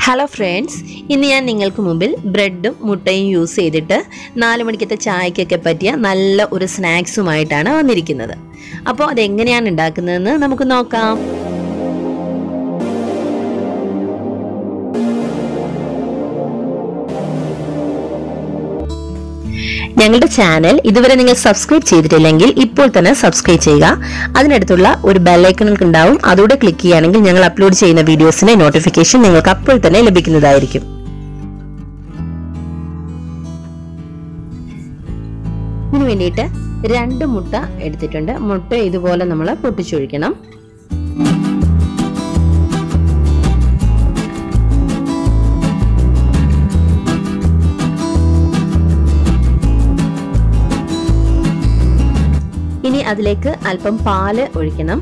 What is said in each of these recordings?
hello friends ഇന്ന് ഞാൻ നിങ്ങൾക്ക് മുമ്പിൽ ബ്രെഡും മുട്ടയും യൂസ് ചെയ്തിട്ട് നാല് മണിക്കത്തെ ചായക്കൊക്കെ പറ്റിയ നല്ല ഒരു സ്നാക്സുമായിട്ടാണ് വന്നിരിക്കുന്നത് അപ്പോൾ അതെങ്ങനെയാണ് ഉണ്ടാക്കുന്നതെന്ന് നമുക്ക് നോക്കാം ഞങ്ങളുടെ ചാനൽ ഇതുവരെ നിങ്ങൾ സബ്സ്ക്രൈബ് ചെയ്തിട്ടില്ലെങ്കിൽ ഇപ്പോൾ തന്നെ സബ്സ്ക്രൈബ് ചെയ്യുക അതിനടുത്തുള്ള ഒരു ബെല്ലൈക്കൺ ഉണ്ടാവും അതോടെ ക്ലിക്ക് ചെയ്യുകയാണെങ്കിൽ ഞങ്ങൾ അപ്ലോഡ് ചെയ്യുന്ന വീഡിയോസിന്റെ നോട്ടിഫിക്കേഷൻ നിങ്ങൾക്ക് അപ്പോൾ തന്നെ ലഭിക്കുന്നതായിരിക്കും ഇതിനു വേണ്ടിയിട്ട് രണ്ട് മുട്ട എടുത്തിട്ടുണ്ട് മുട്ട ഇതുപോലെ നമ്മൾ പൊട്ടിച്ചൊഴിക്കണം ഇനി അതിലേക്ക് അല്പം പാല് ഒഴിക്കണം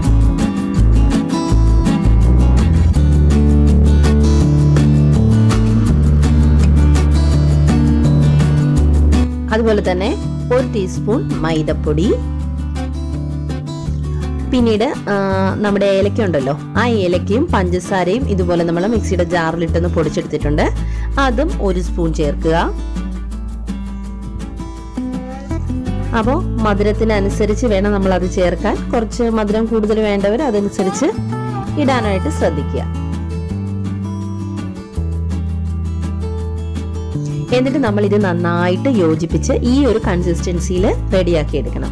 അതുപോലെ തന്നെ ഒരു ടീസ്പൂൺ മൈദപ്പൊടി പിന്നീട് ആ, നമ്മുടെ ഏലക്ക ഉണ്ടല്ലോ ആ ഏലക്കയും പഞ്ചസാരയും ഇതുപോലെ നമ്മൾ മിക്സിയുടെ ജാറിലിട്ടൊന്ന് പൊടിച്ചെടുത്തിട്ടുണ്ട് അതും ഒരു സ്പൂൺ ചേർക്കുക അപ്പോൾ മധുരത്തിനനുസരിച്ച് വേണം നമ്മൾ അത് ചേർക്കാൻ കുറച്ച് മധുരം കൂടുതൽ വേണ്ടവർ അതനുസരിച്ച് ഇടാനായിട്ട് ശ്രദ്ധിക്കുക എന്നിട്ട് നമ്മൾ ഇത് നന്നായിട്ട് യോജിപ്പിച്ച് ഈ ഒരു കൺസിസ്റ്റൻസിയിൽ റെഡിയാക്കി എടുക്കണം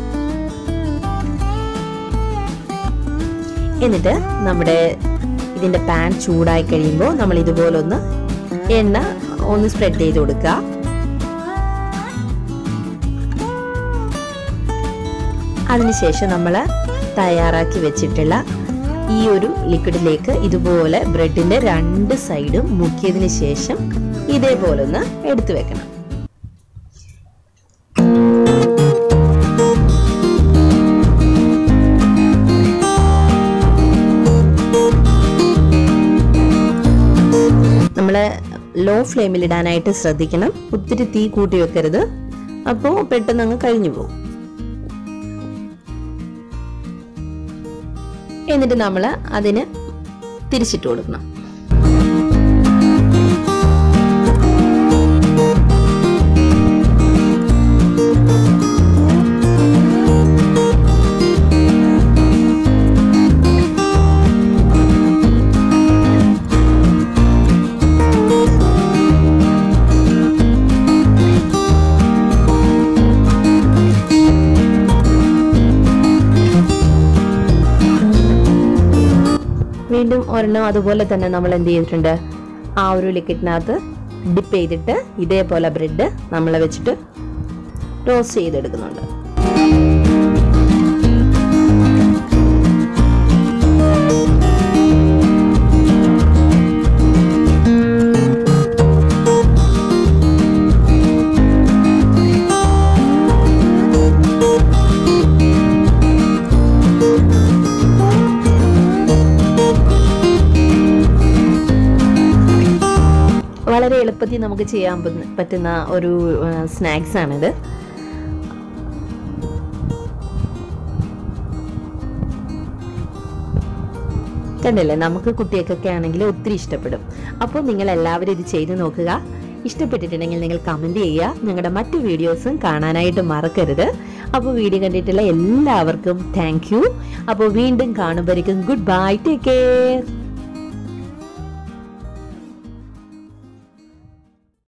എന്നിട്ട് നമ്മുടെ ഇതിന്റെ പാൻ ചൂടായി കഴിയുമ്പോൾ നമ്മൾ ഇതുപോലെ ഒന്ന് എണ്ണ ഒന്ന് സ്പ്രെഡ് ചെയ്ത് കൊടുക്കുക അതിനുശേഷം നമ്മൾ തയ്യാറാക്കി വെച്ചിട്ടുള്ള ഈ ഒരു ലിക്വിഡിലേക്ക് ഇതുപോലെ ബ്രെഡിന്റെ രണ്ട് സൈഡും മുക്കിയതിന് ശേഷം ഇതേപോലെ ഒന്ന് എടുത്തു വെക്കണം നമ്മൾ ലോ ഫ്ലെയിമിൽ ഇടാനായിട്ട് ശ്രദ്ധിക്കണം ഒത്തിരി തീ കൂട്ടി വെക്കരുത് അപ്പോൾ പെട്ടെന്ന് അങ്ങ് കഴിഞ്ഞു പോകും എന്നിട്ട് നമ്മൾ അതിന് തിരിച്ചിട്ട് കൊടുക്കണം വീണ്ടും ഒരെണ്ണം അതുപോലെ തന്നെ നമ്മൾ എന്ത് ചെയ്തിട്ടുണ്ട് ആ ഒരു ലിക്വിഡിനകത്ത് ഡിപ്പ് ചെയ്തിട്ട് ഇതേപോലെ ബ്രെഡ് നമ്മൾ വെച്ചിട്ട് ടോസ്റ്റ് ചെയ്തെടുക്കുന്നുണ്ട് വളരെ എളുപ്പത്തിൽ നമുക്ക് ചെയ്യാൻ പറ്റുന്ന- പറ്റുന്ന ഒരു സ്നാക്സ് ആണിത് കണ്ടില്ലേ നമുക്ക് കുട്ടികൾക്കൊക്കെ ആണെങ്കിൽ ഒത്തിരി ഇഷ്ടപ്പെടും അപ്പോൾ നിങ്ങൾ എല്ലാവരും ഇത് ചെയ്ത് നോക്കുക ഇഷ്ടപ്പെട്ടിട്ടുണ്ടെങ്കിൽ നിങ്ങൾ കമൻറ്റ് ചെയ്യുക ഞങ്ങളുടെ മറ്റു വീഡിയോസും കാണാനായിട്ട് മറക്കരുത് അപ്പോൾ വീഡിയോ കണ്ടിട്ടുള്ള എല്ലാവർക്കും താങ്ക് യു അപ്പോൾ വീണ്ടും കാണുമ്പോഴേക്കും ഗുഡ് ബൈ ടേക്ക് കെയർ